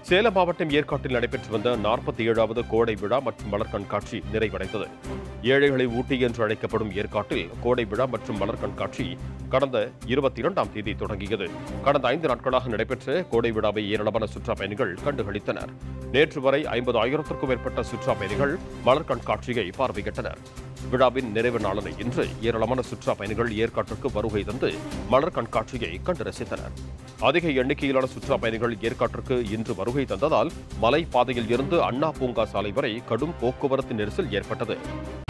சேலம் மாவட்டம் ஏற்காட்டில் நடைபெற்று வந்த நாற்பத்தி ஏழாவது கோடை விழா மற்றும் மலர் கண்காட்சி நிறைவடைந்தது ஏழைகளை ஊட்டி என்று அழைக்கப்படும் ஏற்காட்டில் கோடை விழா மற்றும் மலர் கண்காட்சி கடந்த இருபத்தி இரண்டாம் தேதி தொடங்கியது கடந்த ஐந்து நாட்களாக நடைபெற்ற கோடை விழாவை ஏராளமான சுற்றுலா பயணிகள் கண்டுகளித்தனர் நேற்று வரை ஐம்பது ஆயிரத்திற்கும் மேற்பட்ட சுற்றுலா பயணிகள் மலர் கண்காட்சியை பார்வையிட்டனர் விழாவின் நிறைவு நாளான இன்று ஏராளமான சுற்றுலா பயணிகள் ஏற்காட்டிற்கு வருகை தந்து மலர் கண்காட்சியை கண்டு ரசித்தனர் அதிக எண்ணிக்கையிலான சுற்றுலா பயணிகள் ஏற்காட்டிற்கு இன்று வருகை தந்ததால் மலை பாதையில் இருந்து அண்ணா பூங்கா சாலை வரை கடும் போக்குவரத்து நெரிசல் ஏற்பட்டது